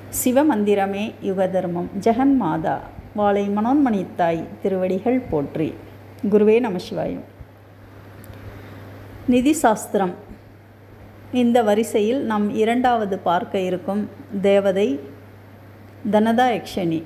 சிவமந்திரமே யுகதர்மம் ஜெகன் மாதா வாழை மனோன்மணி தாய் திருவடிகள் போற்றி குருவே நமசிவாயம் நிதி சாஸ்திரம் இந்த வரிசையில் நாம் இரண்டாவது பார்க்க இருக்கும் தேவதை தனதா யக்ஷனி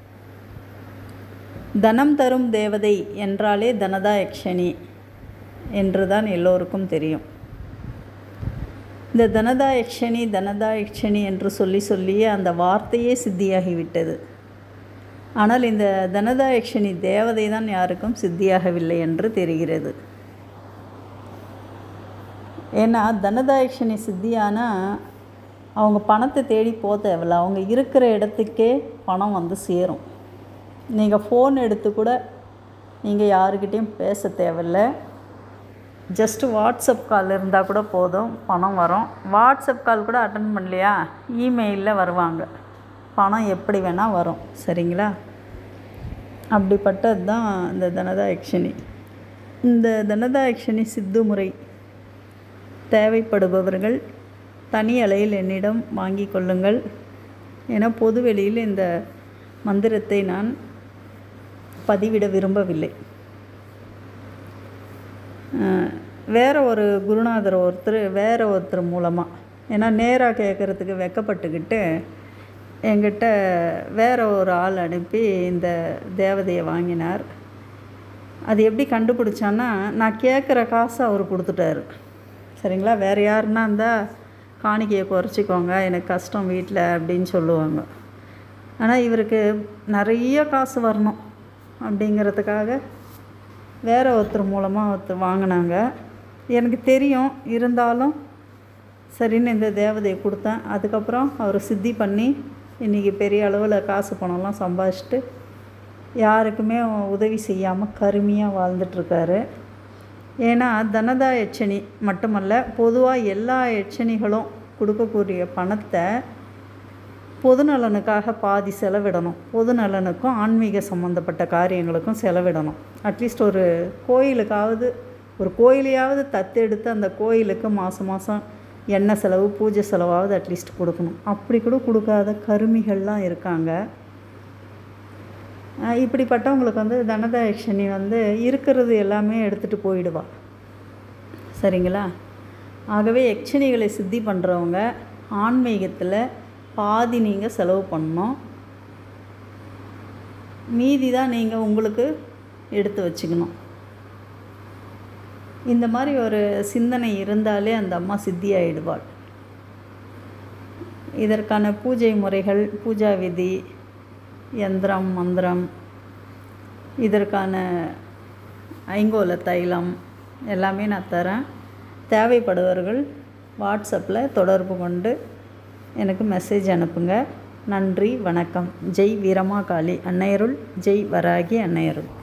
தனம் தரும் தேவதை என்றாலே தனதா யக்ஷனி என்றுதான் எல்லோருக்கும் தெரியும் இந்த தனதா யக்ஷனி தனதா யக்ஷனி என்று சொல்லி சொல்லியே அந்த வார்த்தையே சித்தியாகிவிட்டது ஆனால் இந்த தனதா யக்ஷனி தேவதை தான் யாருக்கும் சித்தியாகவில்லை என்று தெரிகிறது ஏன்னா தனதாயக்ஷனி சித்தியானா அவங்க பணத்தை தேடி போக தேவையில்ல அவங்க இருக்கிற இடத்துக்கே பணம் வந்து சேரும் நீங்கள் ஃபோன் எடுத்து கூட நீங்கள் யாருக்கிட்டேயும் பேச தேவையில்ல ஜஸ்ட்டு வாட்ஸ்அப் கால் இருந்தால் கூட போதும் பணம் வரும் வாட்ஸ்அப் கால் கூட அட்டன் பண்ணலையா இமெயிலில் வருவாங்க பணம் எப்படி வேணால் வரும் சரிங்களா அப்படிப்பட்டது தான் இந்த தனதாயக்ஷனி இந்த தனதாயக்ஷனி சித்து முறை தேவைப்படுபவர்கள் தனி அலையில் என்னிடம் வாங்கி கொள்ளுங்கள் ஏன்னா பொது வெளியில் இந்த மந்திரத்தை நான் பதிவிட விரும்பவில்லை வேறு ஒரு குருநாதர் ஒருத்தர் வேறு ஒருத்தர் மூலமாக ஏன்னா நேராக கேட்குறதுக்கு வெக்கப்பட்டுக்கிட்டு என்கிட்ட வேறு ஒரு ஆள் அனுப்பி இந்த தேவதையை வாங்கினார் அது எப்படி கண்டுபிடிச்சான்னா நான் கேட்குற காசை அவர் கொடுத்துட்டாரு சரிங்களா வேறு யாருன்னா இருந்தால் காணிக்கையை குறைச்சிக்கோங்க எனக்கு கஷ்டம் வீட்டில் அப்படின்னு சொல்லுவாங்க ஆனால் இவருக்கு நிறைய காசு வரணும் அப்படிங்கிறதுக்காக வேறு ஒருத்தர் மூலமாக ஒருத்தர் வாங்கினாங்க எனக்கு தெரியும் இருந்தாலும் சரின்னு இந்த தேவதையை கொடுத்தேன் அதுக்கப்புறம் அவர் சித்தி பண்ணி இன்றைக்கி பெரிய அளவில் காசு பணம்லாம் சம்பாதிச்சிட்டு யாருக்குமே உதவி செய்யாமல் கருமையாக வாழ்ந்துட்டுருக்காரு ஏன்னா தனதா எச்சனி மட்டுமல்ல பொதுவாக எல்லா எச்சனிகளும் கொடுக்கக்கூடிய பணத்தை பொதுநலனுக்காக பாதி செலவிடணும் பொதுநலனுக்கும் ஆன்மீக சம்மந்தப்பட்ட காரியங்களுக்கும் செலவிடணும் அட்லீஸ்ட் ஒரு கோயிலுக்காவது ஒரு கோயிலையாவது தத்தெடுத்து அந்த கோயிலுக்கு மாதம் மாதம் எண்ணெய் செலவு பூஜை செலவாவது அட்லீஸ்ட் கொடுக்கணும் அப்படி கூட கொடுக்காத கருமிகள்லாம் இருக்காங்க இப்படிப்பட்டவங்களுக்கு வந்து தனதாயக்ஷனி வந்து இருக்கிறது எல்லாமே எடுத்துகிட்டு போயிடுவா சரிங்களா ஆகவே யக்ஷினிகளை சித்தி பண்ணுறவங்க ஆன்மீகத்தில் பாதி நீங்கள் செலவு பண்ணணும் மீதி தான் நீங்கள் உங்களுக்கு எடுத்து வச்சுக்கணும் இந்த மாதிரி ஒரு சிந்தனை இருந்தாலே அந்த அம்மா சித்தி ஆயிடுவாள் இதற்கான பூஜை முறைகள் பூஜா விதி யந்திரம் மந்திரம் இதற்கான ஐங்கோல தைலம் எல்லாமே நான் தரேன் தேவைப்படுபவர்கள் வாட்ஸ்அப்பில் தொடர்பு கொண்டு எனக்கு மெசேஜ் அனுப்புங்க நன்றி வணக்கம் ஜெய் வீரமா காளி அன்னையருள் ஜெய் வராகி அன்னையருள்